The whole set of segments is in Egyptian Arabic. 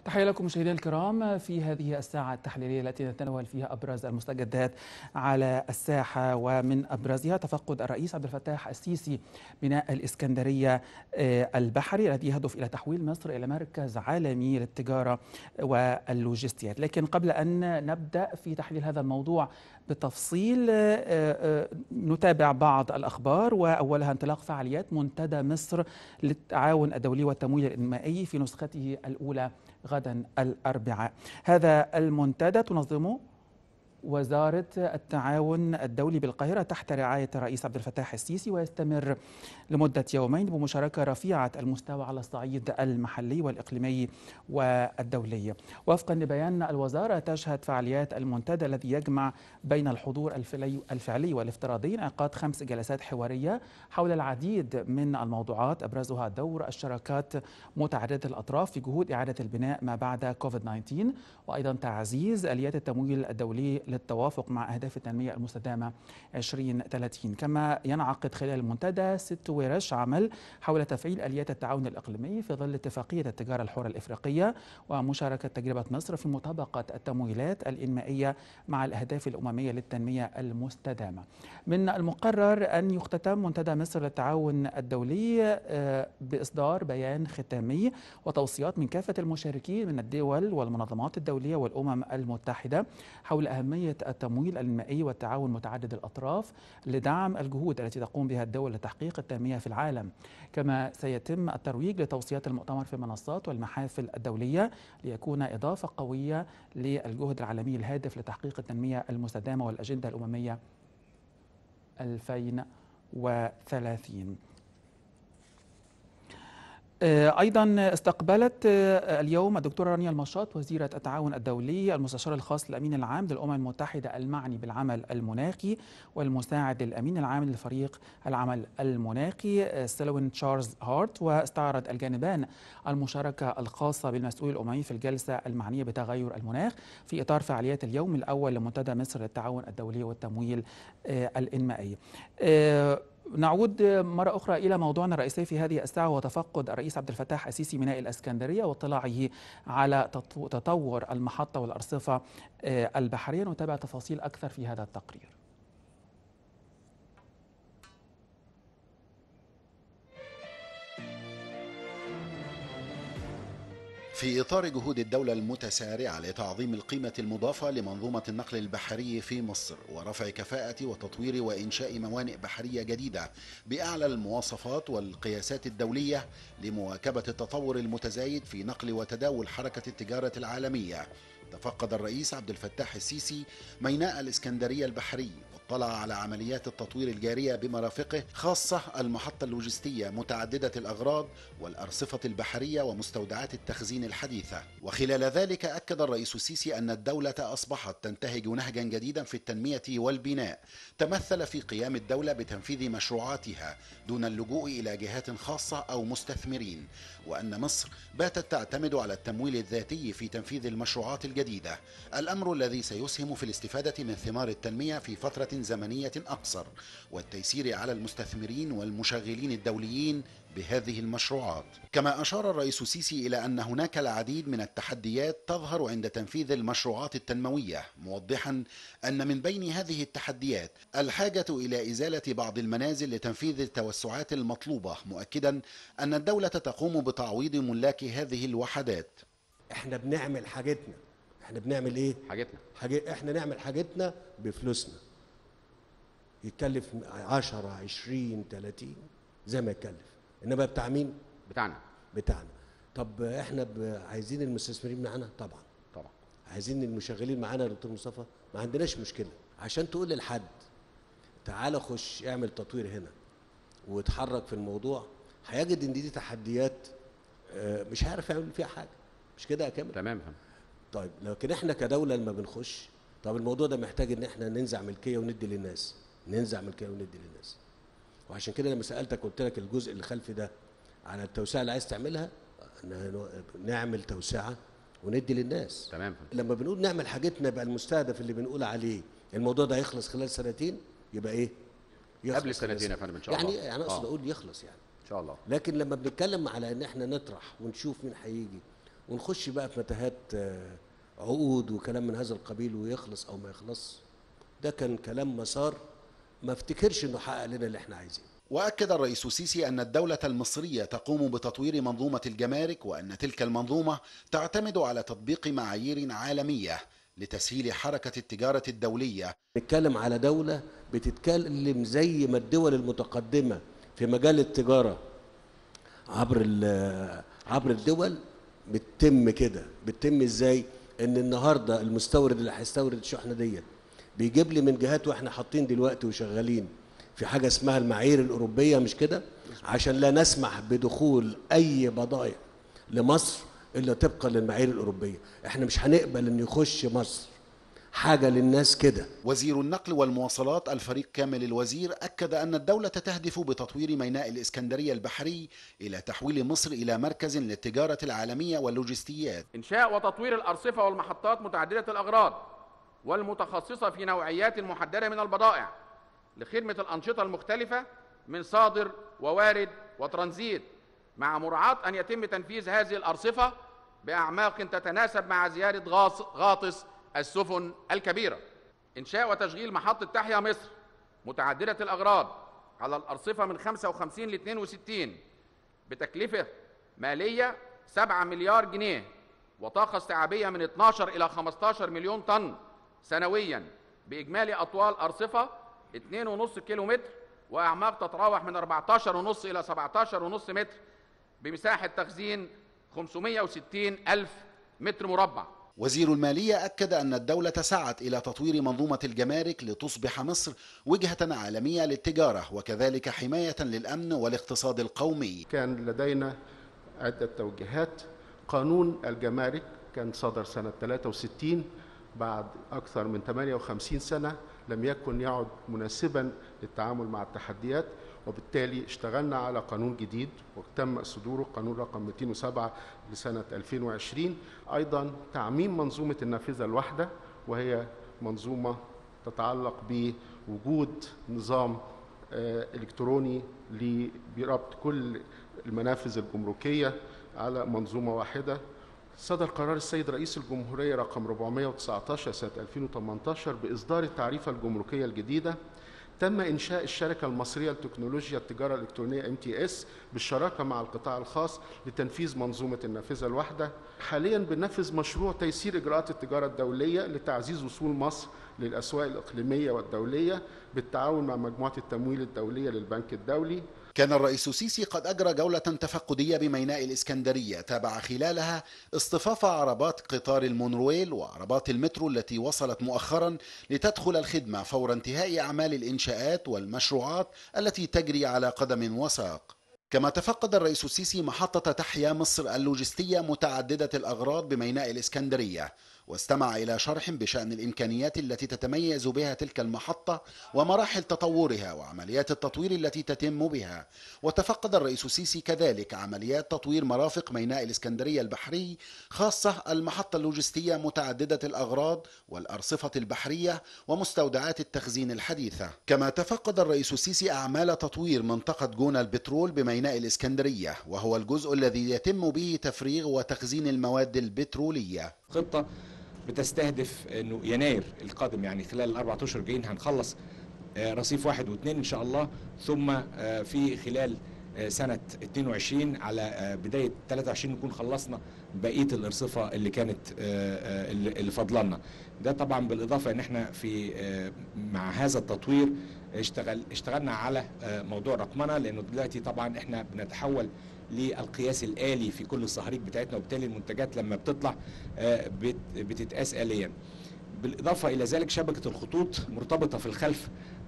تحية لكم مشاهدينا الكرام في هذه الساعة التحليلية التي نتناول فيها أبرز المستجدات على الساحة ومن أبرزها تفقد الرئيس عبد الفتاح السيسي بناء الإسكندرية البحري الذي يهدف إلى تحويل مصر إلى مركز عالمي للتجارة واللوجستيات لكن قبل أن نبدأ في تحليل هذا الموضوع بالتفصيل نتابع بعض الأخبار وأولها انطلاق فعاليات منتدى مصر للتعاون الدولي والتمويل الإنمائي في نسخته الأولى غدا الأربعاء هذا المنتدى تنظمه وزارة التعاون الدولي بالقاهرة تحت رعاية الرئيس عبد الفتاح السيسي ويستمر لمدة يومين بمشاركة رفيعة المستوى على الصعيد المحلي والإقليمي والدولي وفقا لبيان الوزارة تشهد فعاليات المنتدى الذي يجمع بين الحضور الفعلي والافتراضي انعقاد خمس جلسات حوارية حول العديد من الموضوعات أبرزها دور الشراكات متعددة الأطراف في جهود إعادة البناء ما بعد كوفيد 19 وأيضا تعزيز آليات التمويل الدولي للتوافق مع أهداف التنمية المستدامة 2030 كما ينعقد خلال المنتدى ست ورش عمل حول تفعيل آليات التعاون الإقليمي في ظل اتفاقية التجارة الحرة الإفريقية ومشاركة تجربة مصر في مطابقة التمويلات الإنمائية مع الأهداف الأممية للتنمية المستدامة من المقرر أن يختتم منتدى مصر للتعاون الدولي بإصدار بيان ختامي وتوصيات من كافة المشاركين من الدول والمنظمات الدولية والأمم المتحدة حول أهمية التمويل الإنمائي والتعاون متعدد الأطراف لدعم الجهود التي تقوم بها الدول لتحقيق التنمية في العالم كما سيتم الترويج لتوصيات المؤتمر في المنصات والمحافل الدولية ليكون إضافة قوية للجهد العالمي الهادف لتحقيق التنمية المستدامة والأجندة الأممية 2030 ايضا استقبلت اليوم الدكتوره رانيا المشاط وزيره التعاون الدولي المستشار الخاص للامين العام للامم المتحده المعني بالعمل المناخي والمساعد للامين العام لفريق العمل المناخي سيلوين تشارلز هارت واستعرض الجانبان المشاركه الخاصه بالمسؤول الاممي في الجلسه المعنيه بتغير المناخ في اطار فعاليات اليوم الاول لمنتدى مصر للتعاون الدولي والتمويل الانمائي نعود مرة أخرى إلى موضوعنا الرئيسي في هذه الساعة وتفقد الرئيس عبد الفتاح السيسي ميناء الإسكندرية واطلاعه على تطور المحطة والأرصفة البحرية نتابع تفاصيل أكثر في هذا التقرير في إطار جهود الدولة المتسارعة لتعظيم القيمة المضافة لمنظومة النقل البحري في مصر ورفع كفاءة وتطوير وإنشاء موانئ بحرية جديدة بأعلى المواصفات والقياسات الدولية لمواكبة التطور المتزايد في نقل وتداول حركة التجارة العالمية تفقد الرئيس عبد الفتاح السيسي ميناء الإسكندرية البحري اطلع على عمليات التطوير الجارية بمرافقه خاصة المحطة اللوجستية متعددة الأغراض والأرصفة البحرية ومستودعات التخزين الحديثة وخلال ذلك أكد الرئيس السيسي أن الدولة أصبحت تنتهج نهجا جديدا في التنمية والبناء تمثل في قيام الدولة بتنفيذ مشروعاتها دون اللجوء إلى جهات خاصة أو مستثمرين وأن مصر باتت تعتمد على التمويل الذاتي في تنفيذ المشروعات الجديدة الأمر الذي سيسهم في الاستفادة من ثمار التنمية في فترة زمنية أقصر والتيسير على المستثمرين والمشغلين الدوليين بهذه المشروعات كما أشار الرئيس السيسي إلى أن هناك العديد من التحديات تظهر عند تنفيذ المشروعات التنموية موضحا أن من بين هذه التحديات الحاجة إلى إزالة بعض المنازل لتنفيذ التوسعات المطلوبة مؤكدا أن الدولة تقوم بتعويض ملاك هذه الوحدات احنا بنعمل حاجتنا احنا بنعمل ايه حاجتنا حاجة احنا نعمل حاجتنا بفلوسنا يتكلف 10 20 30 زي ما يتكلف انما بتاع مين بتاعنا بتاعنا طب احنا ب- عايزين المستثمرين معانا طبعا طبعا عايزين المشغلين معانا يا دكتور مصطفى ما عندناش مشكله عشان تقول للحد تعالى خش اعمل تطوير هنا واتحرك في الموضوع هيجد ان دي تحديات آه، مش هيعرف يعمل فيها حاجه مش كده يا كامل تمام فهم. طيب لكن احنا كدوله لما بنخش طب الموضوع ده محتاج ان احنا ننزع ملكيه وندي للناس ننزع ملكيه وندي للناس وعشان كده لما سالتك قلت لك الجزء اللي خلفي ده على التوسعه اللي عايز تعملها إن نعمل توسعه وندي للناس تمام فهم. لما بنقول نعمل حاجتنا يبقى المستهدف اللي بنقول عليه الموضوع ده هيخلص خلال سنتين يبقى ايه؟ يخلص قبل خلال السنتين يا سنة. فندم ان شاء يعني الله يعني اقصد آه. اقول يخلص يعني ان شاء الله لكن لما بنتكلم على ان احنا نطرح ونشوف مين هيجي ونخش بقى في متاهات آه، عقود وكلام من هذا القبيل ويخلص او ما يخلص ده كان كلام مسار ما افتكرش انه حقق لنا اللي احنا عايزينه وأكد الرئيس السيسي أن الدولة المصرية تقوم بتطوير منظومة الجمارك وأن تلك المنظومة تعتمد على تطبيق معايير عالمية لتسهيل حركة التجارة الدولية نتكلم على دولة بتتكلم زي ما الدول المتقدمة في مجال التجارة عبر ال- عبر الدول بتتم كده بتتم ازاي ان النهارده المستورد اللي هيستورد الشحنه ديت بيجيب لي من جهات واحنا حاطين دلوقتي وشغالين في حاجه اسمها المعايير الاوروبيه مش كده عشان لا نسمح بدخول اي بضائع لمصر الا طبقا للمعايير الاوروبيه احنا مش هنقبل ان يخش مصر حاجه للناس كده وزير النقل والمواصلات الفريق كامل الوزير أكد أن الدولة تهدف بتطوير ميناء الإسكندرية البحري إلى تحويل مصر إلى مركز للتجارة العالمية واللوجستيات إنشاء وتطوير الأرصفة والمحطات متعددة الأغراض والمتخصصة في نوعيات محددة من البضائع لخدمة الأنشطة المختلفة من صادر ووارد وترانزيت مع مراعاة أن يتم تنفيذ هذه الأرصفة بأعماق تتناسب مع زيادة غاص غاطس السفن الكبيرة إنشاء وتشغيل محطة تحيا مصر متعددة الأغراض على الأرصفة من 55 ل 62 بتكلفة مالية 7 مليار جنيه وطاقة استيعابية من 12 إلى 15 مليون طن سنويا بإجمالي أطوال أرصفة 2.5 كيلو متر وأعماق تتراوح من 14.5 إلى 17.5 متر بمساحة تخزين 560 ألف متر مربع وزير المالية أكد أن الدولة سعت إلى تطوير منظومة الجمارك لتصبح مصر وجهة عالمية للتجارة وكذلك حماية للأمن والاقتصاد القومي كان لدينا عدة توجيهات قانون الجمارك كان صدر سنة 63 بعد أكثر من 58 سنة لم يكن يعد مناسبا للتعامل مع التحديات وبالتالي اشتغلنا على قانون جديد وتم صدوره قانون رقم 207 لسنة 2020 أيضا تعميم منظومة النافذة الواحدة وهي منظومة تتعلق بوجود نظام آه، إلكتروني ل- بربط كل المنافذ الجمركية على منظومة واحدة صدر قرار السيد رئيس الجمهورية رقم 419 سنة 2018 بإصدار التعريفة الجمركية الجديدة تم إنشاء الشركة المصرية لتكنولوجيا التجارة الإلكترونية MTS بالشراكة مع القطاع الخاص لتنفيذ منظومة النافذة الواحدة حاليا بنفذ مشروع تيسير إجراءات التجارة الدولية لتعزيز وصول مصر للأسواق الإقليمية والدولية بالتعاون مع مجموعة التمويل الدولية للبنك الدولي كان الرئيس السيسي قد أجرى جولة تفقدية بميناء الإسكندرية تابع خلالها اصطفاف عربات قطار المونرويل وعربات المترو التي وصلت مؤخرا لتدخل الخدمة فور انتهاء أعمال الإنشاءات والمشروعات التي تجري على قدم وساق كما تفقد الرئيس السيسي محطة تحيا مصر اللوجستية متعددة الأغراض بميناء الإسكندرية واستمع إلى شرح بشأن الإمكانيات التي تتميز بها تلك المحطة ومراحل تطورها وعمليات التطوير التي تتم بها وتفقد الرئيس السيسي كذلك عمليات تطوير مرافق ميناء الإسكندرية البحري خاصة المحطة اللوجستية متعددة الأغراض والأرصفة البحرية ومستودعات التخزين الحديثة كما تفقد الرئيس السيسي أعمال تطوير منطقة جونة البترول بميناء الإسكندرية وهو الجزء الذي يتم به تفريغ وتخزين المواد البترولية خطة بتستهدف انه يناير القادم يعني خلال الاربع اشهر الجايين هنخلص آه، رصيف واحد واثنين ان شاء الله ثم آه، في خلال آه، سنة 22 على آه، بداية 23 نكون خلصنا بقية الارصفة اللي كانت آه، آه، اللي اللي فاضلنا ده طبعا بالاضافة ان احنا في آه، مع هذا التطوير اشتغل اشتغلنا على آه، موضوع رقمنة لانه دلوقتي طبعا احنا بنتحول للقياس الآلي في كل الصهاريج بتاعتنا وبالتالي المنتجات لما بتطلع آه، بت- بتتقاس آليا بالإضافة إلى ذلك شبكة الخطوط مرتبطة في الخلف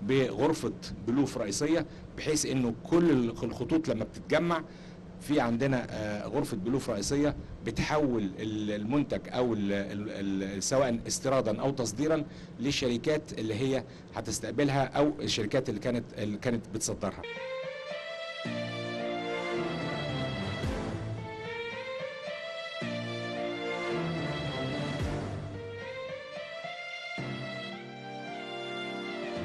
بغرفة بلوف رئيسية بحيث إنه كل الخطوط لما بتتجمع في عندنا آه، غرفة بلوف رئيسية بتحول ال- المنتج أو ال- ال- ال- سواء استيرادا أو تصديرا للشركات اللي هي هتستقبلها أو الشركات اللي كانت اللي كانت بتصدرها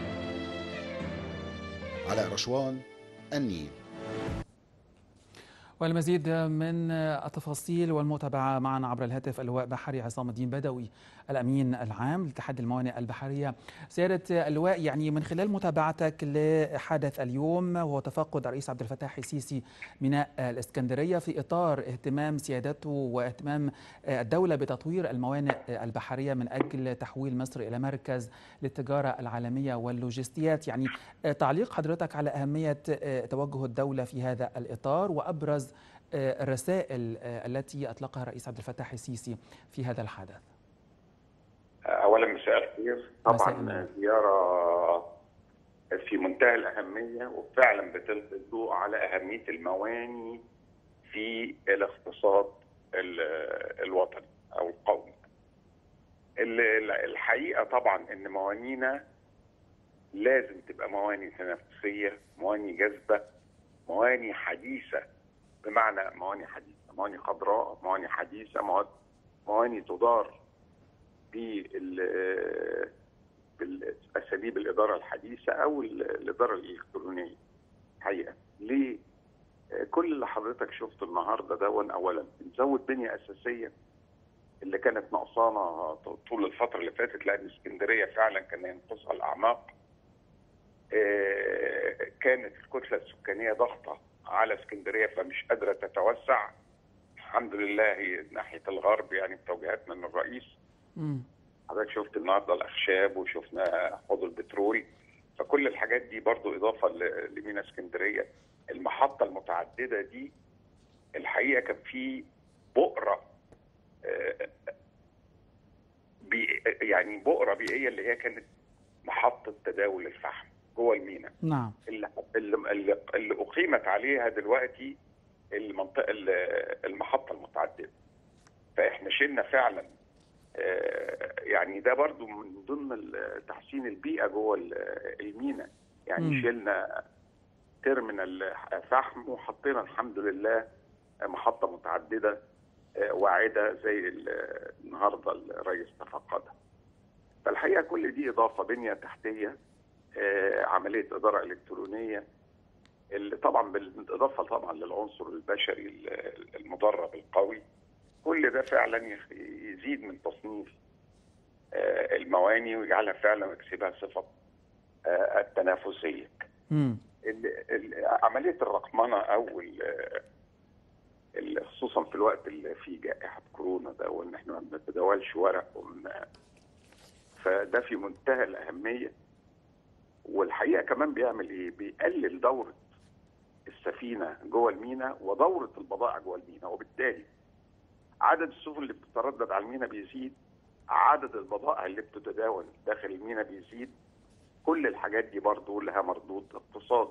على رشوان النيل والمزيد من التفاصيل والمتابعة معنا عبر الهاتف اللواء بحري عصام الدين بدوي الأمين العام لاتحاد الموانئ البحرية سيادة اللواء يعني من خلال متابعتك لحدث اليوم وهو تفقد الرئيس عبد الفتاح السيسي ميناء الإسكندرية في إطار اهتمام سيادته واهتمام الدولة بتطوير الموانئ البحرية من أجل تحويل مصر إلى مركز للتجارة العالمية واللوجستيات يعني تعليق حضرتك على أهمية توجه الدولة في هذا الإطار وأبرز الرسائل التي أطلقها الرئيس عبد الفتاح السيسي في هذا الحدث اولا مساء الخير مساء طبعا النور. زياره في منتهى الاهميه وفعلا بتلقي الضوء على اهميه المواني في الاقتصاد ال- الوطني او القومي. ال- ال- الحقيقه طبعا ان موانينا لازم تبقى مواني تنافسيه، مواني جاذبه، مواني حديثه بمعنى مواني حديثه، مواني خضراء، مواني حديثه، مواد- مواني تدار بال- بالاساليب الاداره الحديثه او ال- الاداره الالكترونيه حقيقه ليه آه، كل اللي حضرتك شفته النهارده ده اولا بنزود بنيه اساسيه اللي كانت ناقصانا طول الفتره اللي فاتت لان اسكندريه فعلا كان ينقصها الاعماق آه، كانت الكتله السكانيه ضغطه على اسكندريه فمش قادره تتوسع الحمد لله هي ناحيه الغرب يعني بتوجيهات من الرئيس مم. حضرتك شفت النهارده الاخشاب وشفنا حوض البترول فكل الحاجات دي برضو اضافه ل- لمينا اسكندريه المحطه المتعدده دي الحقيقه كان في بؤره آه، بي يعني بؤره بيئيه اللي هي كانت محطه تداول الفحم جوه المينا نعم اللي, اللي, اللي, اللي اقيمت عليها دلوقتي المنطقه ال- المحطه المتعدده فاحنا شلنا فعلا آه، يعني ده برضو من ضمن ال- تحسين البيئه جوه ال- المينا يعني مم. شلنا ترمينال فحم وحطينا الحمد لله محطه متعدده آه، واعده زي ال- النهارده الرئيس تفقدها فالحقيقه كل دي اضافه بنيه تحتيه آه، عمليه اداره الكترونيه اللي طبعا بالاضافه طبعا للعنصر البشري ال- المدرب القوي كل ده فعلا يخ- يزيد من تصنيف آه، المواني ويجعلها فعلا ويكسبها صفه آه، التنافسيه. مم. ال- ال- عمليه الرقمنه او ال- ال- خصوصا في الوقت اللي فيه جائحه كورونا ده وان احنا ما بنتداولش ورق ومن فده في منتهى الاهميه والحقيقه كمان بيعمل ايه؟ بيقلل دوره السفينه جوه المينا ودوره البضائع جوه المينا وبالتالي عدد السفن اللي بتتردد على المينا بيزيد عدد البضائع اللي بتتداول داخل المينا بيزيد كل الحاجات دي برضه لها مردود اقتصادي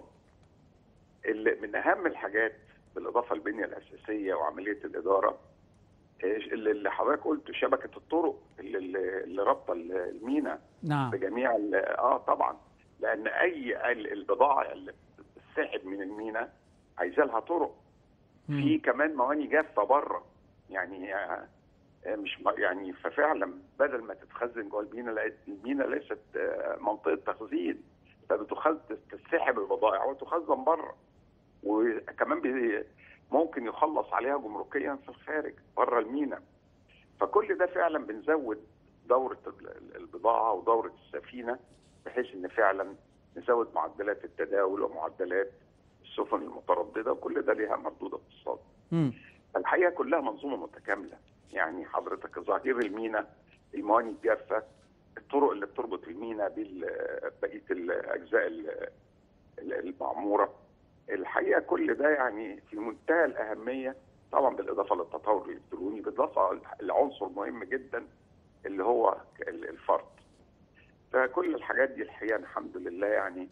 اللي من اهم الحاجات بالاضافه للبنيه الاساسيه وعمليه الاداره إيش اللي اللي حضرتك قلت شبكه الطرق اللي, اللي اللي رابطه المينا نعم بجميع ال- اه طبعا لان اي ال- البضائع اللي بتتسحب من المينا عايزه لها طرق في مم. كمان مواني جافه بره يعني آه، آه، مش م- يعني ففعلا بدل ما تتخزن جوه المينا لقيت المينا ليست آه، منطقه تخزين فبتخزن تسحب البضائع وتخزن بره وكمان بي- ممكن يخلص عليها جمركيا في الخارج بره المينا فكل ده فعلا بنزود دوره ال- ال- البضاعه ودوره السفينه بحيث ان فعلا نزود معدلات التداول ومعدلات السفن المتردده وكل ده ليها مردود اقتصادي. مم. الحقيقه كلها منظومه متكامله يعني حضرتك ظهير المينا المواني الجافه الطرق اللي بتربط المينا ببقيه الاجزاء ال- ال- المعموره الحقيقه كل ده يعني في منتهى الاهميه طبعا بالاضافه للتطور الالكتروني بالاضافه لعنصر مهم جدا اللي هو ال- الفرد فكل الحاجات دي الحقيقه الحمد لله يعني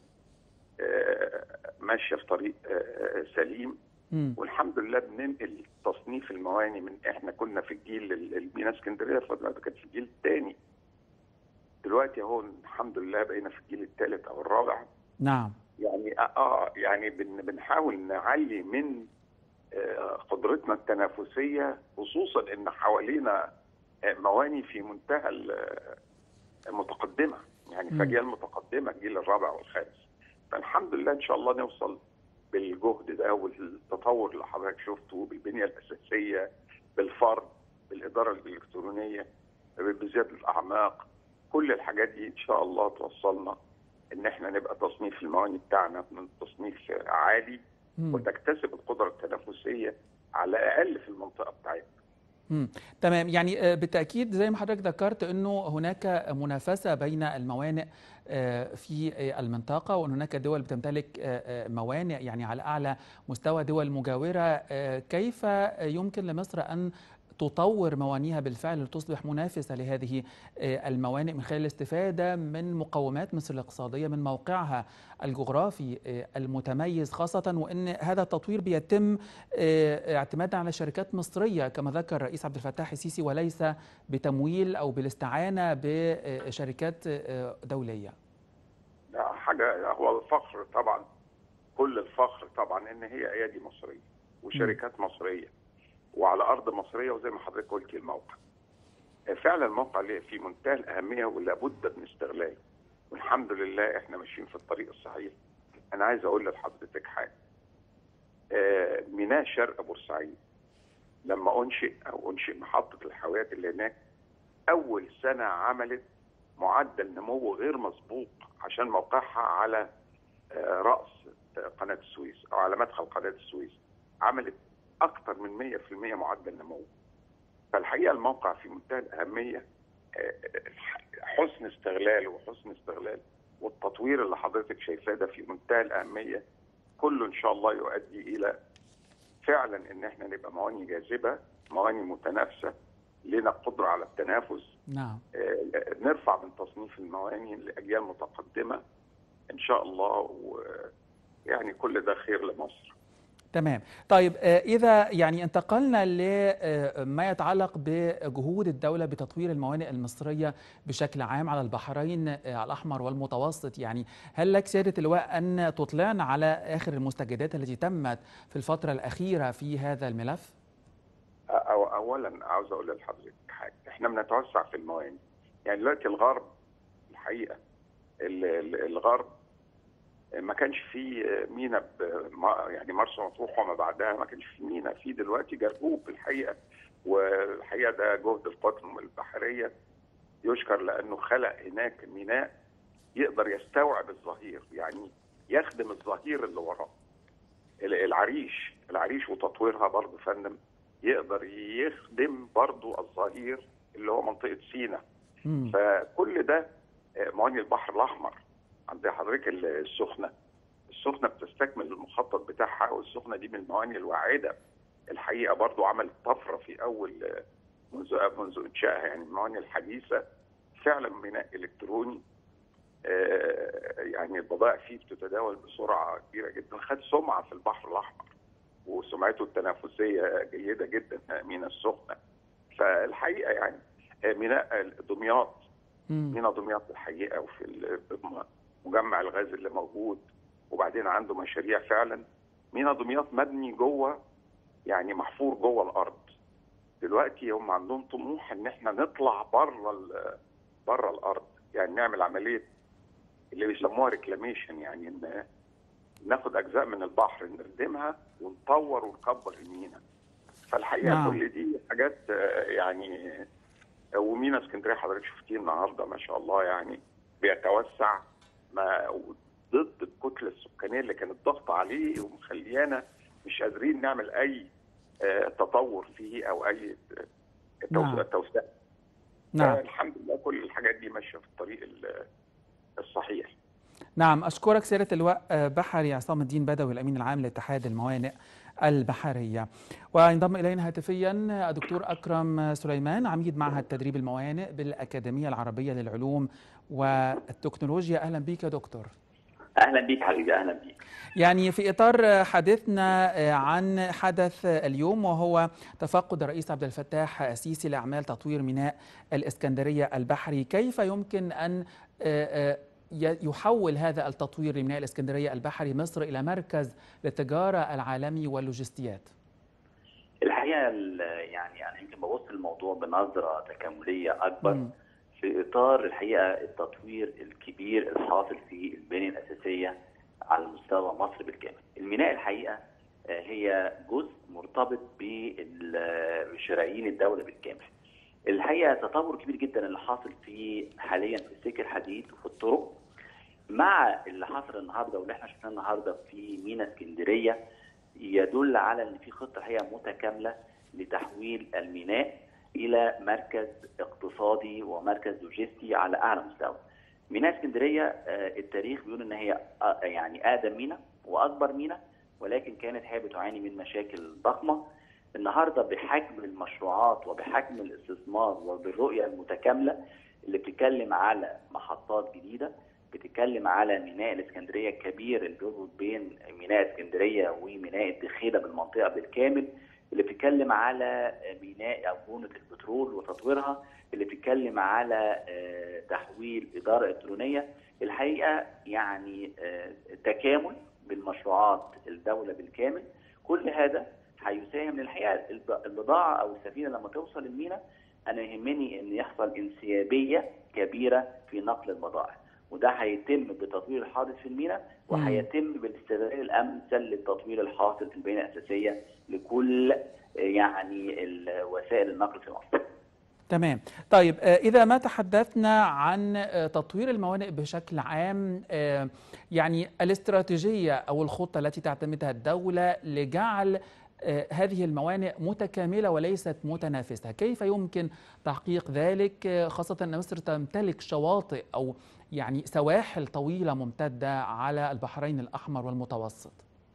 آه، ماشيه في طريق آه، سليم مم. والحمد لله بننقل تصنيف المواني من احنا كنا في الجيل ال- المينا اسكندريه فدلوقتي كانت في الجيل الثاني دلوقتي اهو الحمد لله بقينا في الجيل الثالث او الرابع نعم يعني اه يعني بن بنحاول نعلي من آه، قدرتنا التنافسيه خصوصا ان حوالينا آه، مواني في منتهى ال- المتقدمه يعني مم. في اجيال متقدمه الجيل الرابع والخامس فالحمد لله ان شاء الله نوصل بالجهد ده والتطور اللي حضرتك شفته بالبنيه الاساسيه بالفرد بالاداره الالكترونيه بزياده الاعماق كل الحاجات دي ان شاء الله توصلنا ان احنا نبقى تصنيف الموانئ بتاعنا من تصنيف عالي مم. وتكتسب القدره التنافسيه على الاقل في المنطقه بتاعتنا مم. تمام يعني آه، بالتأكيد زي ما حضرتك ذكرت أنه هناك منافسة بين الموانئ آه، في آه، المنطقة وأن هناك دول بتمتلك آه، آه، موانئ يعني على أعلى مستوى دول مجاورة آه، كيف يمكن لمصر أن تطور موانئها بالفعل لتصبح منافسة لهذه آه، الموانئ من خلال الاستفادة من مقومات مصر الاقتصادية من موقعها الجغرافي آه، المتميز خاصة وأن هذا التطوير بيتم آه، اعتمادا على شركات مصرية كما ذكر الرئيس عبد الفتاح السيسي وليس بتمويل أو بالاستعانة بشركات آه، دولية ده حاجه هو الفخر طبعا كل الفخر طبعا ان هي ايادي مصريه وشركات مصريه وعلى ارض مصريه وزي ما حضرتك قلتي الموقع فعلا الموقع ليه في منتهى الاهميه ولابد من استغلاله والحمد لله احنا ماشيين في الطريق الصحيح انا عايز اقول لحضرتك حاجه آه، ميناء شرق بورسعيد لما انشئ او انشئ محطه الحاويات اللي هناك اول سنه عملت معدل نمو غير مسبوق عشان موقعها على آه، راس قناه السويس او على مدخل قناه السويس عملت اكثر من 100% معدل نمو فالحقيقه الموقع في منتهى الاهميه آه، حسن استغلال وحسن استغلال والتطوير اللي حضرتك شايفاه ده في منتهى الاهميه كله ان شاء الله يؤدي الى فعلا ان احنا نبقى مواني جاذبه مواني متنافسه لنا قدره على التنافس نعم آه، نرفع من تصنيف المواني لاجيال متقدمه ان شاء الله ويعني كل ده خير لمصر تمام طيب آه، إذا يعني انتقلنا لما يتعلق بجهود الدولة بتطوير الموانئ المصرية بشكل عام على البحرين آه، الأحمر والمتوسط يعني هل لك سيادة اللواء أن تطلعنا على آخر المستجدات التي تمت في الفترة الأخيرة في هذا الملف؟ أو اولا عاوز اقول لحضرتك حاجه احنا بنتوسع في الموانئ يعني دلوقتي الغرب الحقيقه ال- ال- الغرب ما كانش فيه مينا ب- ما- يعني مرسى مطروح وما بعدها ما كانش فيه مينا في دلوقتي جربوب الحقيقه والحقيقه ده جهد القوات البحريه يشكر لانه خلق هناك ميناء يقدر يستوعب الظهير يعني يخدم الظهير اللي وراه ال- العريش العريش وتطويرها برضه فندم يقدر يخدم برضه الظهير اللي هو منطقه سينا مم. فكل ده آه، موانئ البحر الاحمر عند حضرتك ال- السخنه السخنه بتستكمل المخطط بتاعها والسخنه دي من الموانئ الواعده الحقيقه برضو عملت طفره في اول آه، منذ منذ انشائها يعني الموانئ الحديثه فعلا ميناء الكتروني آه، يعني البضائع فيه بتتداول بسرعه كبيره جدا خد سمعه في البحر الاحمر وسمعته التنافسيه جيده جدا ميناء السخنه فالحقيقه يعني آه، ميناء دمياط مم. مينا دمياط الحقيقه وفي ال- مجمع الغاز اللي موجود وبعدين عنده مشاريع فعلا مينا دمياط مبني جوه يعني محفور جوه الارض دلوقتي هم عندهم طموح ان احنا نطلع بره بره الارض يعني نعمل عمليه اللي بيسموها ريكلاميشن يعني ان ناخد اجزاء من البحر نردمها ونطور ونكبر المينا فالحقيقه نعم. كل دي حاجات آه، يعني ومينا اسكندريه حضرتك شفتيه النهارده ما شاء الله يعني بيتوسع ما ضد الكتله السكانيه اللي كانت ضاغطه عليه ومخليانا مش قادرين نعمل اي آه، تطور فيه او اي نعم. توسع توسعه نعم الحمد لله كل الحاجات دي ماشيه في الطريق ال- الصحيح نعم أشكرك سيادة اللواء آه، بحري عصام الدين بدوي الأمين العام لاتحاد الموانئ البحرية وينضم إلينا هاتفيا الدكتور أكرم سليمان عميد معهد تدريب الموانئ بالأكاديمية العربية للعلوم والتكنولوجيا أهلا بك يا دكتور اهلا بيك حبيبي اهلا بيك يعني في إطار حديثنا عن حدث اليوم وهو تفقد الرئيس عبد الفتاح السيسي لأعمال تطوير ميناء الإسكندرية البحري كيف يمكن أن يحول هذا التطوير لميناء الإسكندرية البحري مصر إلى مركز للتجارة العالمي واللوجستيات الحقيقه ال- يعني انا يمكن ببص الموضوع بنظره تكامليه اكبر مم. في اطار الحقيقه التطوير الكبير الحاصل في البنيه الاساسيه على مستوى مصر بالكامل. الميناء الحقيقه آه، هي جزء مرتبط بال- بشرايين الدوله بالكامل. الحقيقه تطور كبير جدا اللي حاصل في حاليا في السكه الحديد وفي الطرق مع اللي حصل النهارده واللي احنا شفناه النهارده في ميناء اسكندريه يدل على ان في خطه الحقيقه متكامله لتحويل الميناء الى مركز اقتصادي ومركز لوجستي على اعلى مستوى. ميناء اسكندريه آه، التاريخ بيقول ان هي آه، يعني اقدم ميناء واكبر ميناء ولكن كانت هي بتعاني من مشاكل ضخمه النهارده بحجم المشروعات وبحجم الاستثمار وبالرؤيه المتكامله اللي بتتكلم على محطات جديده بتتكلم على ميناء الاسكندريه الكبير اللي بيربط بين ميناء اسكندريه وميناء الدخيله بالمنطقه بالكامل اللي بتتكلم على ميناء او بونه البترول وتطويرها اللي بتتكلم على آه، تحويل اداره الكترونيه الحقيقه يعني آه، تكامل بالمشروعات الدوله بالكامل كل هذا هيساهم الحقيقه الب- البضاعه او السفينه لما توصل الميناء انا يهمني ان يحصل انسيابيه كبيره في نقل البضائع وده هيتم بتطوير الحاضر في الميناء وهيتم بالاستغلال الامثل للتطوير الحاصل في البنيه الاساسيه لكل آه، يعني ال- وسائل النقل في مصر. تمام طيب آه، إذا ما تحدثنا عن آه، تطوير الموانئ بشكل عام آه، يعني الاستراتيجية أو الخطة التي تعتمدها الدولة لجعل آه، هذه الموانئ متكاملة وليست متنافسة كيف يمكن تحقيق ذلك آه، خاصة أن مصر تمتلك شواطئ أو يعني سواحل طويلة ممتدة على البحرين الأحمر والمتوسط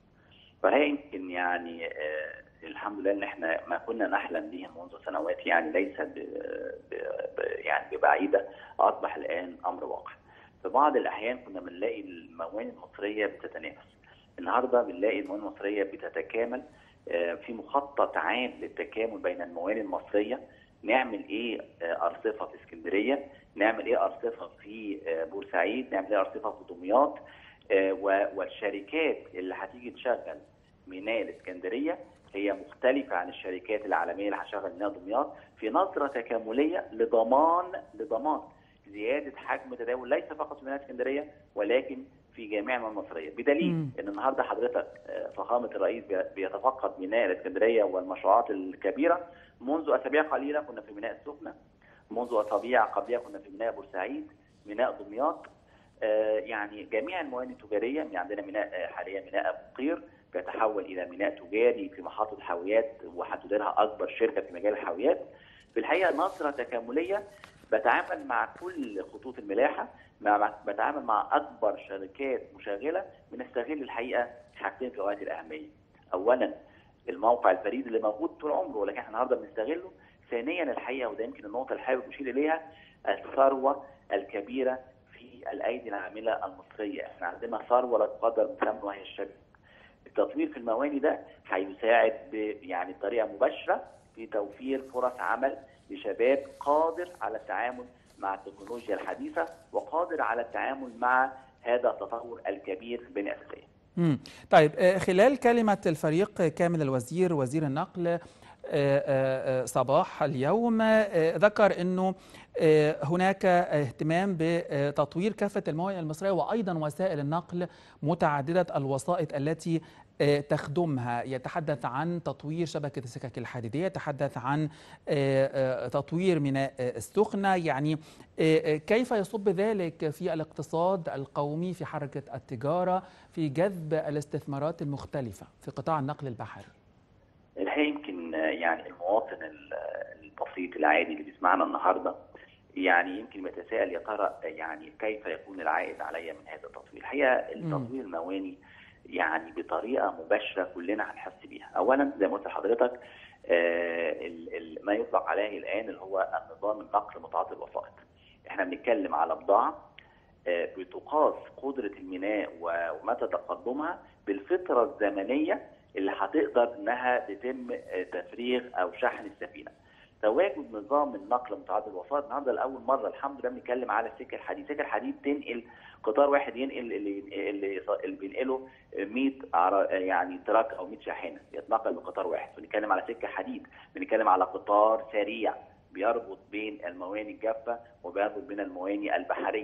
فهي يمكن يعني آه، الحمد لله ان احنا ما كنا نحلم به منذ سنوات يعني ليس ب ب ب يعني ببعيده اصبح الان امر واقع. في بعض الاحيان كنا بنلاقي الموانئ المصريه بتتنافس. النهارده بنلاقي الموانئ المصريه بتتكامل آه، في مخطط عام للتكامل بين الموانئ المصريه نعمل ايه آه، ارصفه في اسكندريه، نعمل ايه ارصفه في آه، بورسعيد، نعمل ايه ارصفه في دمياط آه، و- والشركات اللي هتيجي تشغل ميناء الاسكندريه هي مختلفه عن الشركات العالميه اللي هتشغل ميناء دمياط في نظره تكامليه لضمان لضمان زياده حجم تداول ليس فقط في ميناء اسكندريه ولكن في جميع المياه المصريه بدليل مم. ان النهارده حضرتك آه، فخامه الرئيس بي- بيتفقد ميناء الاسكندريه والمشروعات الكبيره منذ اسابيع قليله كنا في ميناء السخنه منذ اسابيع قبلها كنا في ميناء بورسعيد ميناء دمياط آه، يعني جميع الموانئ التجاريه يعني عندنا ميناء آه، حاليا ميناء ابو قير بيتحول الى ميناء تجاري في محطه حاويات وهتديرها اكبر شركه في مجال الحاويات في الحقيقه نظره تكامليه بتعامل مع كل خطوط الملاحه مع بتعامل مع اكبر شركات مشغله بنستغل الحقيقه حاجتين في غايه الاهميه اولا الموقع الفريد اللي موجود طول عمره ولكن احنا النهارده بنستغله ثانيا الحقيقه وده يمكن النقطه اللي حابب اشير اليها الثروه الكبيره في الايدي العامله المصريه احنا عندنا ثروه لا تقدر بثمن وهي الشباب التطوير في المواني ده هيساعد ب- يعني بطريقه مباشره في توفير فرص عمل لشباب قادر على التعامل مع التكنولوجيا الحديثه وقادر على التعامل مع هذا التطور الكبير في البنيه الاساسيه. مم. طيب آه، خلال كلمة الفريق كامل الوزير وزير النقل آه، آه، آه، صباح اليوم آه، ذكر أنه آه، هناك اهتمام بتطوير كافة الموانئ المصرية وأيضا وسائل النقل متعددة الوسائط التي آه، تخدمها يتحدث عن تطوير شبكة السكك الحديدية يتحدث عن آه، آه، تطوير ميناء آه، السخنة يعني آه، آه، كيف يصب ذلك في الاقتصاد القومي في حركة التجارة في جذب الاستثمارات المختلفة في قطاع النقل البحري الحقيقه يمكن آه، يعني المواطن ال- البسيط العادي اللي بيسمعنا النهارده يعني يمكن بيتساءل يا ترى يعني كيف يكون العائد علي من هذا التطوير؟ الحقيقه التطوير المواني يعني بطريقه مباشره كلنا هنحس بيها، اولا زي ما قلت لحضرتك آه، ال- ال- ما يطلق عليه الان اللي هو النظام النقل متعدد الوسائط. احنا بنتكلم على بضاعه آه، بتقاس قدره الميناء و- ومدى تقدمها بالفتره الزمنيه اللي هتقدر انها تتم آه، تفريغ او شحن السفينه. تواجد نظام النقل متعدد الوسائط النهارده لاول مره الحمد لله بنتكلم على السكه الحديد، السكه الحديد تنقل قطار واحد ينقل اللي اللي, اللي بينقله 100 عر- يعني تراك او 100 شاحنه يتنقل بقطار واحد، بنتكلم على سكه حديد، بنتكلم على قطار سريع بيربط بين المواني الجافه وبيربط بين المواني البحريه.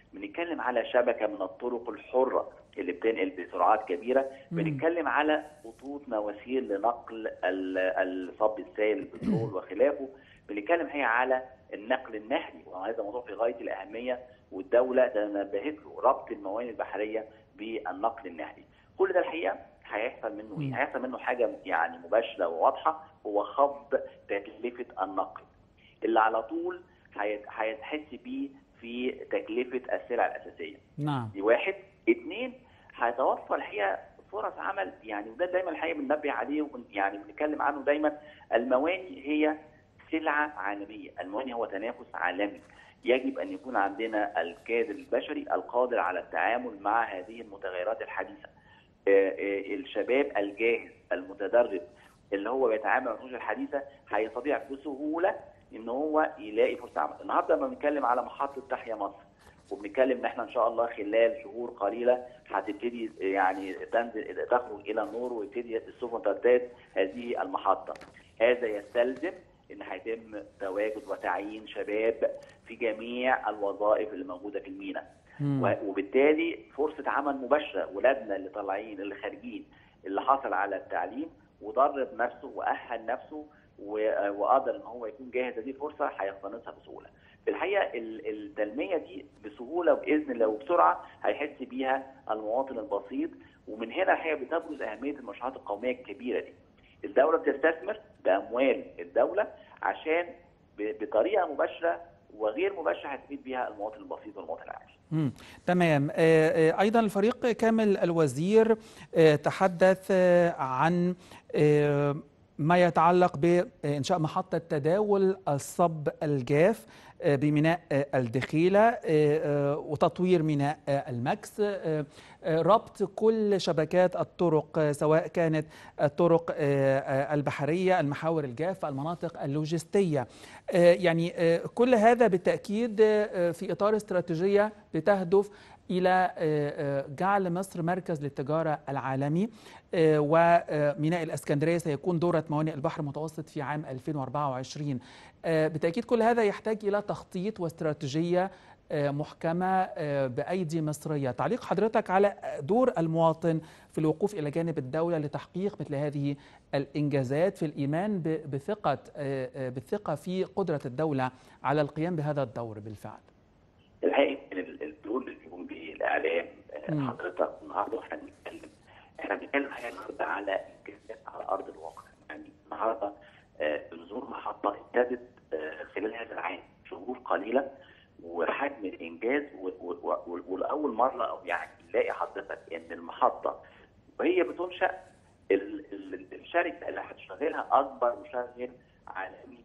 بنتكلم على شبكه من الطرق الحره اللي بتنقل بسرعات كبيره بنتكلم على خطوط مواسير لنقل ال- الصب السائل البترول وخلافه بنتكلم هي على النقل النهري وهذا موضوع في غايه الاهميه والدوله تنبهت له ربط الموانئ البحريه بالنقل النهري كل ده الحقيقه هيحصل منه ايه؟ هيحصل منه حاجه يعني مباشره وواضحه هو خفض تكلفه النقل اللي على طول هيت- هيتحس بيه في تكلفه السلع الاساسيه نعم دي واحد اثنين هيتوفر الحقيقه فرص عمل يعني وده دايما الحقيقه بننبه عليه وبن يعني بنتكلم عنه دايما المواني هي سلعه عالميه، المواني هو تنافس عالمي، يجب ان يكون عندنا الكادر البشري القادر على التعامل مع هذه المتغيرات الحديثه. آه، آه، الشباب الجاهز المتدرب اللي هو بيتعامل مع التكنولوجيا الحديثه هيستطيع بسهوله ان هو يلاقي فرصه عمل. النهارده لما بنتكلم على محطه تحيا مصر وبنتكلم ان احنا ان شاء الله خلال شهور قليله هتبتدي يعني تنزل تخرج الى النور ويبتدي السفن ترتاد هذه المحطه. هذا يستلزم ان هيتم تواجد وتعيين شباب في جميع الوظائف اللي موجوده في الميناء. مم. و- وبالتالي فرصه عمل مباشره ولادنا اللي طالعين اللي خارجين اللي حصل على التعليم ودرب نفسه واهل نفسه و- وقدر ان هو يكون جاهز هذه الفرصه هيقتنصها بسهوله. في الحقيقه ال- التنميه دي بسهوله وباذن الله وبسرعه هيحس بيها المواطن البسيط ومن هنا الحقيقه بتبرز اهميه المشروعات القوميه الكبيره دي. الدوله بتستثمر باموال الدوله عشان ب- بطريقه مباشره وغير مباشره هتفيد بيها المواطن البسيط والمواطن العادي. مم. تمام آه، آه، أيضا الفريق كامل الوزير آه، تحدث آه، عن آه، ما يتعلق بإنشاء محطة تداول الصب الجاف آه، بميناء آه، الدخيلة آه، آه، وتطوير ميناء آه، المكس آه، آه، ربط كل شبكات الطرق آه، سواء كانت الطرق آه، آه، البحرية المحاور الجافة المناطق اللوجستية آه، يعني آه، كل هذا بالتأكيد آه، في إطار استراتيجية بتهدف إلى آه، آه، جعل مصر مركز للتجارة العالمي آه، وميناء الإسكندرية سيكون دورة موانئ البحر المتوسط في عام 2024 آه، بالتأكيد كل هذا يحتاج إلى تخطيط واستراتيجية آه، محكمة آه، بأيدي مصرية تعليق حضرتك على دور المواطن في الوقوف إلى جانب الدولة لتحقيق مثل هذه الإنجازات في الإيمان ب- بثقة آه، آه، بالثقة في قدرة الدولة على القيام بهذا الدور بالفعل الحقيقه إن ال- الدور اللي بيقوم به الاعلام آه، مم. حضرتك النهارده احنا بنتكلم احنا بنتكلم الحقيقه النهارده على انجازات على ارض الواقع يعني النهارده آه، بنزور محطه ابتدت آه، خلال هذا العام شهور قليله وحجم الانجاز و- و- و- ولاول مره او يعني نلاقي حضرتك ان المحطه وهي بتنشا ال- ال- الشركه اللي هتشغلها اكبر مشغل عالمي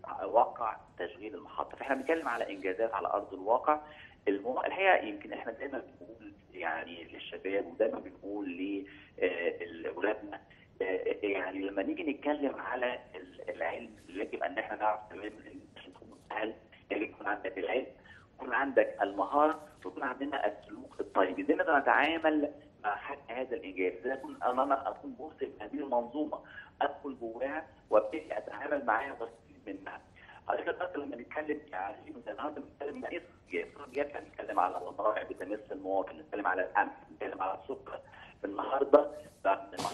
وقع تشغيل المحطه فاحنا بنتكلم على انجازات على ارض الواقع المو... الحقيقه يمكن احنا دايما بنقول يعني للشباب ودايما بنقول لاولادنا يعني لما نيجي نتكلم على ال- العلم يجب ان احنا نعرف تماما ان عشان تكون مستهل يجب يكون عندك العلم يكون عندك المهاره ويكون عندنا السلوك الطيب ازاي نقدر نتعامل مع حجم هذا الانجاز ازاي اكون انا اكون جزء من هذه المنظومه ادخل جواها وابتدي اتعامل معاها واستفيد منها حضرتك بس لما نتكلم يعني من النهارده بنتكلم عن اسم جاب بنتكلم على المراعي بتمس المواطن نتكلم على الامن نتكلم على السكر النهارده بعد ما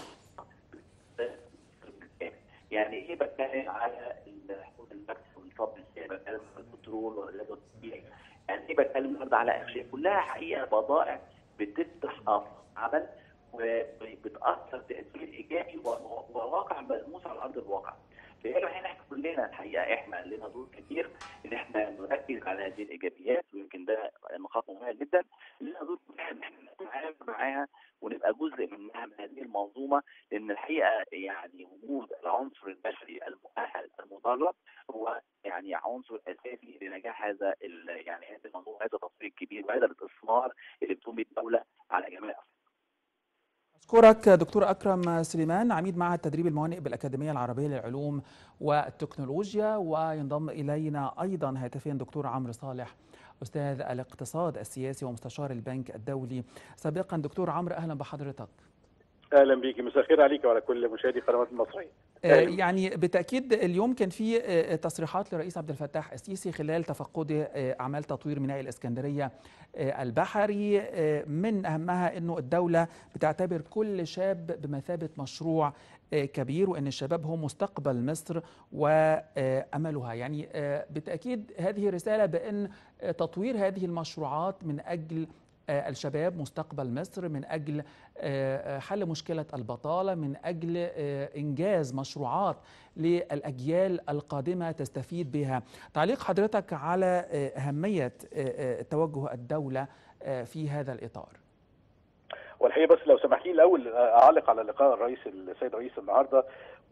يعني ايه بتكلم على حقوق البحث والفضل بتكلم على البترول والغاز الطبيعي يعني ايه بتكلم النهارده على اشياء كلها حقيقه بضائع بتفتح افاق عمل وبتاثر تاثير ايجابي و- وواقع ملموس على ارض الواقع. فيجب هنا احنا كلنا الحقيقه احنا لنا دور كبير ان احنا نركز على هذه الايجابيات ويمكن ده نقاط مهمه جدا لنا دور كبير ان احنا نتعامل معاها ونبقى جزء منها من هذه المنظومه لان الحقيقه يعني وجود العنصر البشري المؤهل المدرب هو يعني عنصر اساسي لنجاح هذا ال- يعني هذه المنظومه هذا التصوير الكبير وهذا الاستثمار اللي بتقوم به الدوله على جميع الأصعدة. أشكرك دكتور أكرم سليمان عميد معهد تدريب الموانئ بالأكاديمية العربية للعلوم والتكنولوجيا وينضم إلينا أيضا هاتفيا دكتور عمرو صالح أستاذ الاقتصاد السياسي ومستشار البنك الدولي سابقا دكتور عمرو أهلا بحضرتك اهلا بيكي مساء الخير عليك وعلى كل مشاهدي قنوات المصريه آه، يعني بالتاكيد اليوم كان في آه، تصريحات للرئيس عبد الفتاح السيسي خلال تفقده آه، اعمال تطوير ميناء الاسكندريه آه، البحري آه، من اهمها انه الدوله بتعتبر كل شاب بمثابه مشروع آه، كبير وان الشباب هم مستقبل مصر واملها يعني آه، بالتاكيد هذه رساله بان آه، تطوير هذه المشروعات من اجل آه، الشباب مستقبل مصر من اجل آه، آه، حل مشكله البطاله من اجل آه، انجاز مشروعات للاجيال القادمه تستفيد بها. تعليق حضرتك على آه، اهميه آه، آه، توجه الدوله آه، في هذا الاطار. والحقيقه بس لو سمح لي الاول اعلق على لقاء الرئيس السيد رئيس النهارده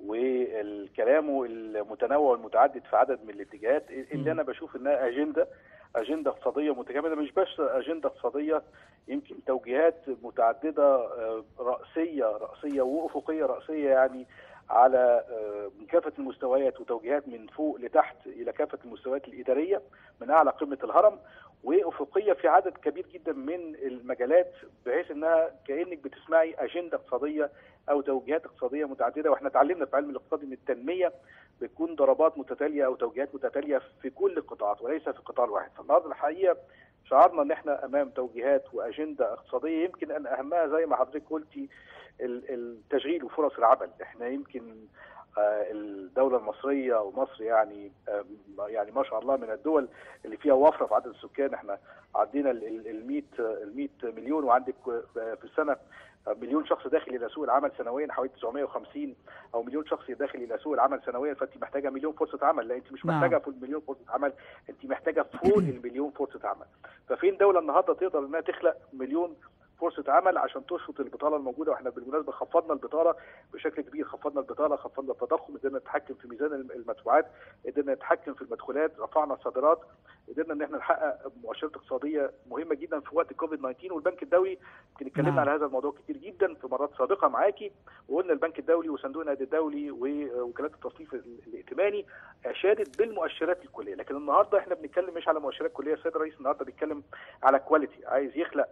والكلام المتنوع والمتعدد في عدد من الاتجاهات اللي انا بشوف انها اجنده اجنده اقتصاديه متكامله مش بس اجنده اقتصاديه يمكن توجيهات متعدده آه، راسيه راسيه وافقيه راسيه يعني على آه، من كافه المستويات وتوجيهات من فوق لتحت الى كافه المستويات الاداريه من اعلى قمه الهرم وافقيه في عدد كبير جدا من المجالات بحيث انها كانك بتسمعي اجنده اقتصاديه او توجيهات اقتصاديه متعدده واحنا اتعلمنا في علم الاقتصاد ان التنميه بتكون ضربات متتاليه او توجيهات متتاليه في كل القطاعات وليس في قطاع واحد فالنهارده الحقيقه شعرنا ان احنا امام توجيهات واجنده اقتصاديه يمكن ان اهمها زي ما حضرتك قلتي ال- التشغيل وفرص العمل احنا يمكن آه، الدوله المصريه ومصر يعني آه، يعني ما شاء الله من الدول اللي فيها وفره في عدد السكان احنا عدينا ال 100 ال 100 مليون وعندك آه، في السنه مليون شخص داخل الى سوق العمل سنويا حوالي 950 او مليون شخص داخل الى سوق العمل سنويا فانت محتاجه مليون فرصه عمل لا انت مش نعم. محتاجه فوق المليون فرصه عمل انت محتاجه فوق المليون فرصه عمل ففين دوله النهارده تقدر انها تخلق مليون فرصه عمل عشان تشفط البطاله الموجوده واحنا بالمناسبه خفضنا البطاله بشكل كبير خفضنا البطاله خفضنا التضخم قدرنا نتحكم في ميزان المدفوعات قدرنا نتحكم في المدخولات رفعنا الصادرات قدرنا ان احنا نحقق مؤشرات اقتصاديه مهمه جدا في وقت كوفيد 19 والبنك الدولي يمكن اتكلمنا نعم. على هذا الموضوع كتير جدا في مرات سابقه معاكي وقلنا البنك الدولي وصندوق النقد الدولي ووكالات التصنيف الائتماني اشادت بالمؤشرات الكليه لكن النهارده احنا بنتكلم مش على مؤشرات كليه السيد الرئيس النهارده بيتكلم على كواليتي عايز يخلق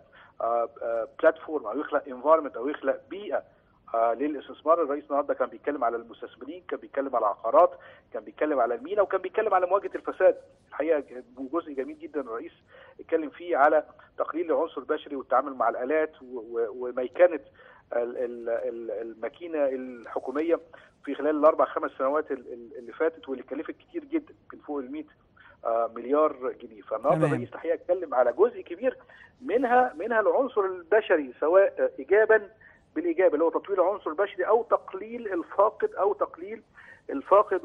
بلاتفورم او يخلق انفايرمنت او يخلق بيئه آه للاستثمار الرئيس النهارده كان بيتكلم على المستثمرين كان بيتكلم على العقارات كان بيتكلم على المينا وكان بيتكلم على مواجهه الفساد الحقيقه جزء جميل جدا الرئيس اتكلم فيه على تقليل العنصر البشري والتعامل مع الالات و- و- وميكنه ال- ال- ال- الماكينه الحكوميه في خلال الاربع خمس سنوات ال- ال- اللي فاتت واللي كلفت كتير جدا يمكن فوق ال 100 آه، مليار جنيه فالنهارده تمام. الرئيس الحقيقه اتكلم على جزء كبير منها منها العنصر البشري سواء آه، ايجابا بالايجاب اللي هو تطوير العنصر البشري او تقليل الفاقد او تقليل الفاقد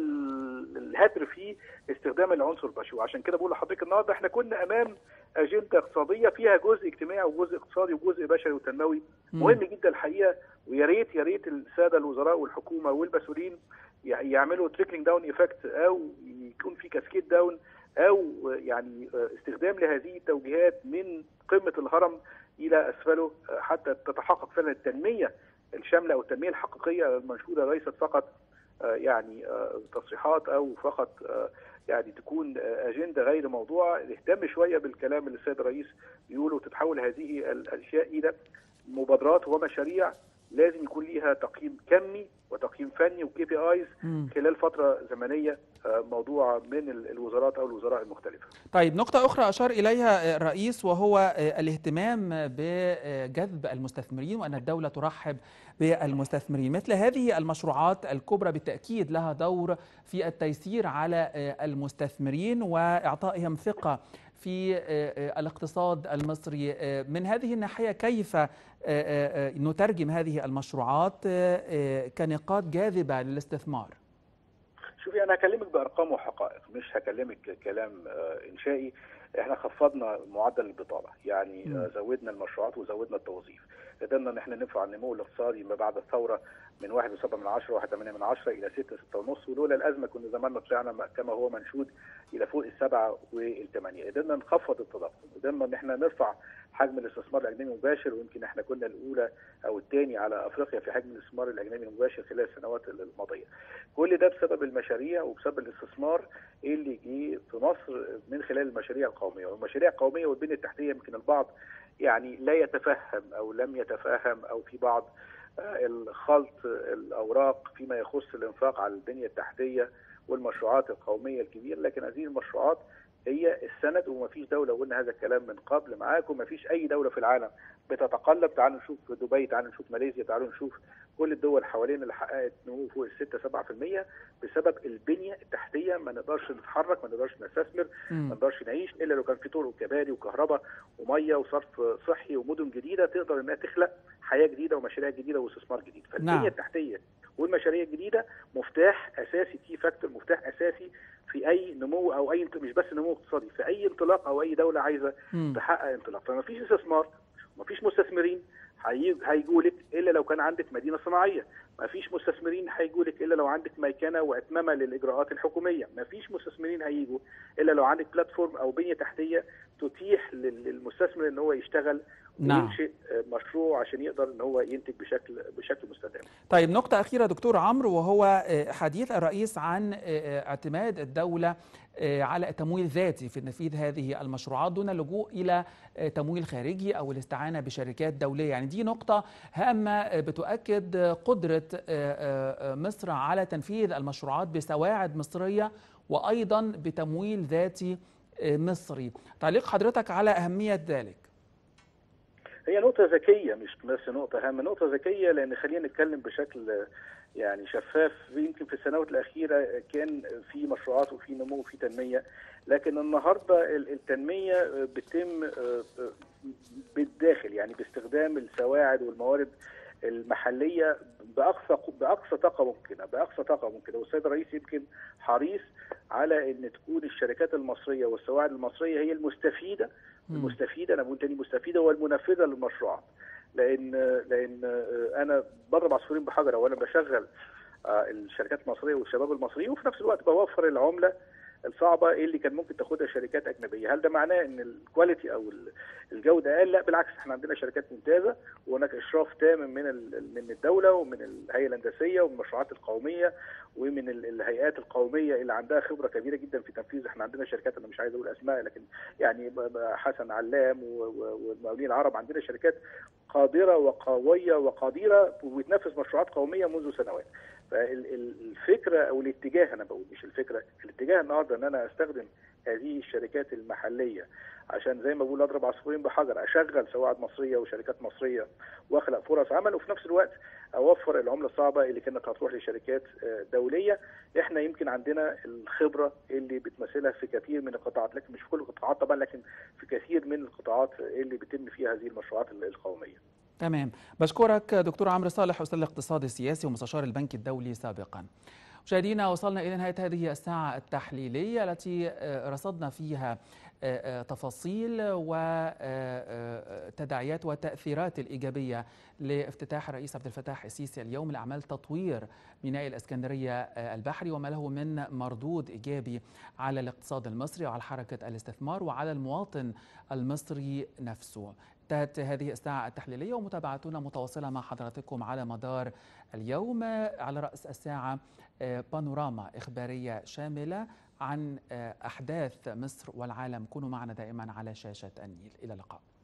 والهدر في استخدام العنصر البشري وعشان كده بقول لحضرتك النهارده احنا كنا امام اجنده اقتصاديه فيها جزء اجتماعي وجزء اقتصادي وجزء بشري وتنموي مم. مهم جدا الحقيقه ويا ريت يا ريت الساده الوزراء والحكومه والمسؤولين يع- يعملوا تريكلينج داون ايفكت او يكون في كاسكيد داون او يعني استخدام لهذه التوجيهات من قمه الهرم الى اسفله حتى تتحقق فعلا التنميه الشامله او التنميه الحقيقيه المنشوده ليست فقط آه، يعني آه، تصريحات او فقط آه، يعني تكون آه، اجنده غير موضوعه نهتم شويه بالكلام اللي السيد الرئيس بيقوله وتتحول هذه الاشياء الى مبادرات ومشاريع لازم يكون ليها تقييم كمي وتقييم فني وكي بي ايز مم. خلال فتره زمنيه آه، موضوعه من ال- الوزارات او الوزراء المختلفه. طيب نقطة أخرى أشار إليها الرئيس وهو الاهتمام بجذب المستثمرين وأن الدولة ترحب بالمستثمرين مثل هذه المشروعات الكبرى بالتأكيد لها دور في التيسير على المستثمرين وإعطائهم ثقة في الاقتصاد المصري من هذه الناحية كيف نترجم هذه المشروعات كنقاط جاذبة للاستثمار شوفي انا هكلمك بارقام وحقائق مش هكلمك كلام آه، انشائي احنا خفضنا معدل البطاله يعني مم. آه، زودنا المشروعات وزودنا التوظيف قدرنا ان احنا نرفع النمو الاقتصادي ما بعد الثوره من 1.7 من 10 1.8 من 10 الى 6 6 ونص ولولا الازمه كنا زماننا طلعنا م- كما هو منشود الى فوق السبعه والثمانيه قدرنا نخفض التضخم قدرنا ان احنا نرفع حجم الاستثمار الاجنبي المباشر ويمكن احنا كنا الاولى او الثاني على افريقيا في حجم الاستثمار الاجنبي المباشر خلال السنوات الماضيه كل ده بسبب المشاريع وبسبب الاستثمار اللي جه في مصر من خلال المشاريع القوميه والمشاريع القوميه والبنيه التحتيه يمكن البعض يعني لا يتفهم او لم يتفهم او في بعض خلط الاوراق فيما يخص الانفاق على البنيه التحتيه والمشروعات القوميه الكبيره لكن هذه المشروعات هي السند ومفيش دوله قلنا هذا الكلام من قبل معاكم مفيش اي دوله في العالم بتتقلب تعالوا نشوف دبي تعالوا نشوف ماليزيا تعالوا نشوف كل الدول حوالينا اللي حققت نمو فوق ال 6 7% بسبب البنيه التحتيه ما نقدرش نتحرك ما نقدرش نستثمر ما نقدرش نعيش الا لو كان في طرق وكباري وكهرباء وميه وصرف صحي ومدن جديده تقدر انها تخلق حياه جديده ومشاريع جديده واستثمار جديد فالبنيه نعم. التحتيه والمشاريع الجديده مفتاح اساسي كي فاكتور مفتاح اساسي في اي نمو او اي مش بس نمو اقتصادي في اي انطلاق او اي دوله عايزه مم. تحقق انطلاق فما فيش استثمار ما فيش مستثمرين هيجوا لك الا لو كان عندك مدينه صناعيه ما فيش مستثمرين هيجوا لك الا لو عندك ميكنه واتممه للاجراءات الحكوميه ما فيش مستثمرين هيجوا الا لو عندك بلاتفورم او بنيه تحتيه تتيح لل- للمستثمر ان هو يشتغل نعم. وينشئ مشروع عشان يقدر ان هو ينتج بشكل بشكل مستدام طيب نقطة أخيرة دكتور عمرو وهو آه، حديث الرئيس عن آه، آه، اعتماد الدولة آه، على التمويل الذاتي في تنفيذ هذه المشروعات دون اللجوء إلى آه، تمويل خارجي أو الاستعانة بشركات دولية يعني دي نقطة هامة آه، بتؤكد آه، قدرة آه، آه، آه، مصر على تنفيذ المشروعات بسواعد مصرية وأيضا بتمويل ذاتي آه، مصري تعليق حضرتك على أهمية ذلك هي نقطة ذكية مش بس نقطة هامة، نقطة ذكية لأن خلينا نتكلم بشكل يعني شفاف يمكن في السنوات الأخيرة كان في مشروعات وفي نمو وفي تنمية، لكن النهاردة ال- التنمية بتتم بالداخل يعني باستخدام السواعد والموارد المحلية بأقصى بأقصى طاقة ممكنة، بأقصى طاقة ممكنة، والسيد الرئيس يمكن حريص على أن تكون الشركات المصرية والسواعد المصرية هي المستفيدة المستفيده انا بقول تاني مستفيده والمنفذه للمشروعات لان لان انا بضرب عصفورين بحجر اولا بشغل آه، الشركات المصريه والشباب المصريين وفي نفس الوقت بوفر العمله الصعبه اللي كان ممكن تاخدها شركات اجنبيه، هل ده معناه ان الكواليتي او ال- الجوده اقل؟ لا بالعكس احنا عندنا شركات ممتازه وهناك اشراف تام من ال- من الدوله ومن الهيئه الهندسيه ومن المشروعات القوميه ومن ال- الهيئات القوميه اللي عندها خبره كبيره جدا في تنفيذ احنا عندنا شركات انا مش عايز اقول اسماء لكن يعني ب- ب- حسن علام و- و- والمقاولين العرب عندنا شركات قادره وقويه وقديره وبتنفذ مشروعات قوميه منذ سنوات. فالفكره او الاتجاه انا بقول مش الفكره، الاتجاه النهارده ان انا استخدم هذه الشركات المحليه عشان زي ما بقول اضرب عصفورين بحجر اشغل سواعد مصريه وشركات مصريه واخلق فرص عمل وفي نفس الوقت اوفر العمله الصعبه اللي كانت هتروح لشركات آه، دوليه احنا يمكن عندنا الخبره اللي بتمثلها في كثير من القطاعات لكن مش في كل القطاعات طبعا لكن في كثير من القطاعات اللي بيتم فيها هذه المشروعات القوميه تمام بشكرك دكتور عمرو صالح استاذ الاقتصاد السياسي ومستشار البنك الدولي سابقا مشاهدينا وصلنا الى نهايه هذه الساعه التحليليه التي آه، رصدنا فيها آه، آه، تفاصيل وتداعيات والتاثيرات الايجابيه لافتتاح الرئيس عبد الفتاح السيسي اليوم لاعمال تطوير ميناء الاسكندريه آه، البحري وما له من مردود ايجابي على الاقتصاد المصري وعلى حركه الاستثمار وعلى المواطن المصري نفسه انتهت هذه الساعة التحليلية ومتابعتنا متواصلة مع حضراتكم على مدار اليوم على رأس الساعة آه، بانوراما إخبارية شاملة عن آه، أحداث مصر والعالم كونوا معنا دائما على شاشة النيل إلى اللقاء